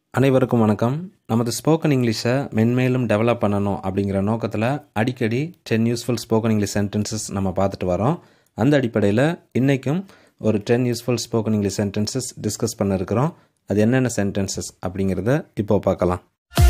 அனைவருக்கும் வணக்கம் நமது ஸ்போக்கன் இங்கிலீஷை மென்மேலும் டெவலப் பண்ணணும் அப்படிங்கிற நோக்கத்தில் அடிக்கடி ten useful spoken English sentences நம்ம பார்த்துட்டு வரோம் அந்த அடிப்படையில் இன்றைக்கும் ஒரு ten useful spoken English sentences discuss பண்ண இருக்கிறோம் அது என்னென்ன சென்டென்சஸ் அப்படிங்கிறத இப்போ பார்க்கலாம்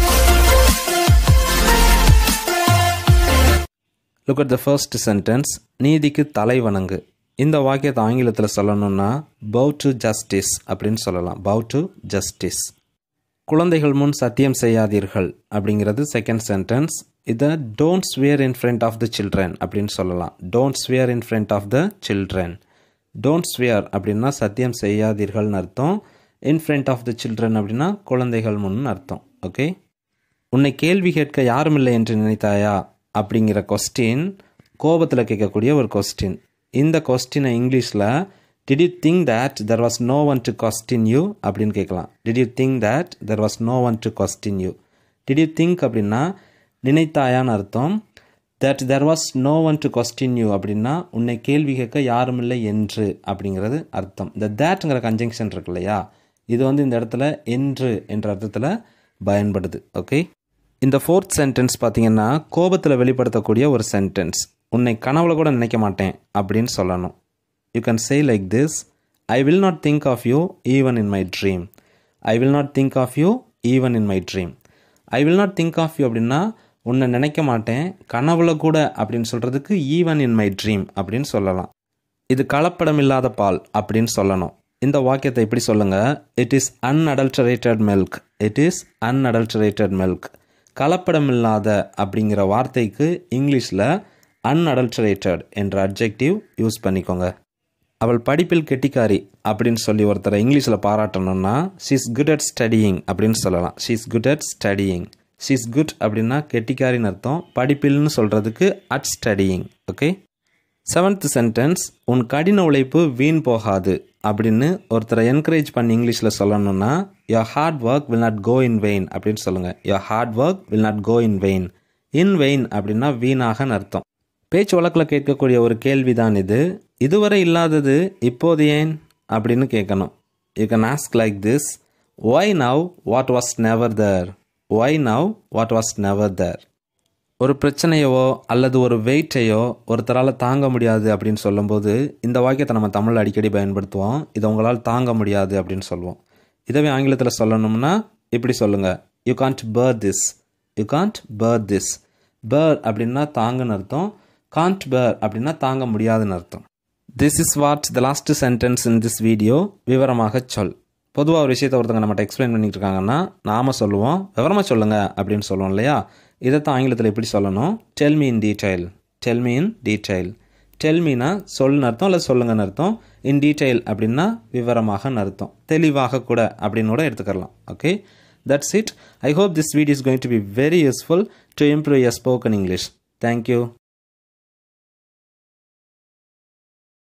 look at the first sentence நீதிக்கு தலை வணங்கு இந்த வாக்கியத்தை ஆங்கிலத்தில் சொல்லணும்னா பவ் டு ஜஸ்டிஸ் அப்படின்னு சொல்லலாம் பவ் டு ஜஸ்டிஸ் குழந்தைகள் முன் சத்தியம் செய்யாதீர்கள் அப்படிங்கிறது செகண்ட் சென்டென்ஸ் இதை don't swear in front of the children அப்படின்னு சொல்லலாம் don't swear in front of the children don't swear அப்படின்னா சத்தியம் செய்யாதீர்கள்னு அர்த்தம் in front of the children அப்படின்னா குழந்தைகள் முன் அர்த்தம் ஓகே உன்னை கேள்வி கேட்க யாரும் இல்லை என்று நினைத்தாயா அப்படிங்கிற கொஸ்டின் கோபத்தில் கேட்கக்கூடிய ஒரு கொஸ்டின் இந்த கொஸ்டினை இங்கிலீஷில் did you think that there was no one to question you அப்படின்னு கேட்கலாம் did you think that there was no one to question you did you think அப்படின்னா நினைத்தாயான்னு அர்த்தம் that there was no one to question you அப்படின்னா உன்னை கேள்வி கேட்க யாரும் இல்லை என்று அப்படிங்கிறது அர்த்தம் இந்த தேட்டுங்கிற கன்ஜங்ஷன் இருக்கு இல்லையா இது வந்து இந்த இடத்துல என்று என்ற அர்த்தத்தில் பயன்படுது ஓகே இந்த ஃபோர்த் சென்டென்ஸ் பார்த்தீங்கன்னா கோபத்தில் வெளிப்படுத்தக்கூடிய ஒரு சென்டென்ஸ் உன்னை கனவுல கூட நினைக்க மாட்டேன் அப்படின்னு சொல்லணும் you can say like this I will not think of you even in my dream I will not think of you even in my dream I will not think of you அப்படின்னா உன்னை நினைக்க மாட்டேன் கனவுல கூட அப்படின்னு சொல்கிறதுக்கு even in my dream அப்படின்னு சொல்லலாம் இது கலப்படம் இல்லாத பால் அப்படின்னு சொல்லணும் இந்த வாக்கியத்தை இப்படி சொல்லுங்க it is unadulterated milk it is unadulterated milk கலப்படம் இல்லாத அப்படிங்கிற வார்த்தைக்கு இங்கிலீஷில் அன்அடல்டரேட்டட் என்ற அப்ஜெக்டிவ் யூஸ் பண்ணிக்கோங்க அவள் படிப்பில் கெட்டிக்காரி அப்படின்னு சொல்லி ஒருத்தரை இங்கிலீஷில் பாராட்டணும்னா ஷீஸ் குட் அட் ஸ்டடியிங் அப்படின்னு சொல்லலாம் she's good at studying she's good அப்படின்னா கெட்டிக்காரின்னு அர்த்தம் படிப்பில்னு சொல்கிறதுக்கு at studying okay seventh sentence உன் கடின உழைப்பு வீண் போகாது அப்படின்னு ஒருத்தரை என்கரேஜ் பண்ணி இங்கிலீஷில் சொல்லணும்னா your hard work will not go in vain அப்படின்னு சொல்லுங்கள் your hard work will not go in vain in vain அப்படின்னா வீணாகன்னு அர்த்தம் பேச்சு வழக்கில் கேட்கக்கூடிய ஒரு கேள்வி தான் இது இதுவரை இல்லாதது இப்போது ஏன் அப்படின்னு கேட்கணும் you can ask like this why now what was never there why now what was never there ஒரு பிரச்சனையவோ அல்லது ஒரு வெயிட்டையோ ஒருத்தரால் தாங்க முடியாது அப்படின்னு சொல்லும்போது இந்த வாக்கியத்தை நம்ம தமிழில் அடிக்கடி பயன்படுத்துவோம் இதை உங்களால் தாங்க முடியாது அப்படின்னு சொல்லுவோம் இதவே ஆங்கிலத்தில் சொல்லணும்னா இப்படி சொல்லுங்கள் you can't bear this you can't bear this bear அப்படின்னா தாங்கன்னு அர்த்தம் கான்ட் பேர் அப்படின்னா தாங்க முடியாதுன்னு அர்த்தம் this is what the last sentence in this video விவரமாக சொல் பொதுவாக ஒரு விஷயத்தை ஒருத்தங்க நம்மகிட்ட எக்ஸ்பிளைன் பண்ணிட்டு இருக்காங்கன்னா நாம சொல்லுவோம் விவரமாக சொல்லுங்க அப்படின்னு சொல்லுவோம் இல்லையா இதைத்தான் ஆங்கிலத்தில் எப்படி சொல்லணும் tell me in detail tell me in detail tell மீனா சொல்லுன்னு அர்த்தம் இல்லை சொல்லுங்கன்னு அர்த்தம் இன் டீடைல் அப்படின்னா விவரமாகன்னு அர்த்தம் தெளிவாக கூட அப்படின்னு கூட எடுத்துக்கலாம் okay that's it I hope this video is going to be very useful to improve your spoken English thank you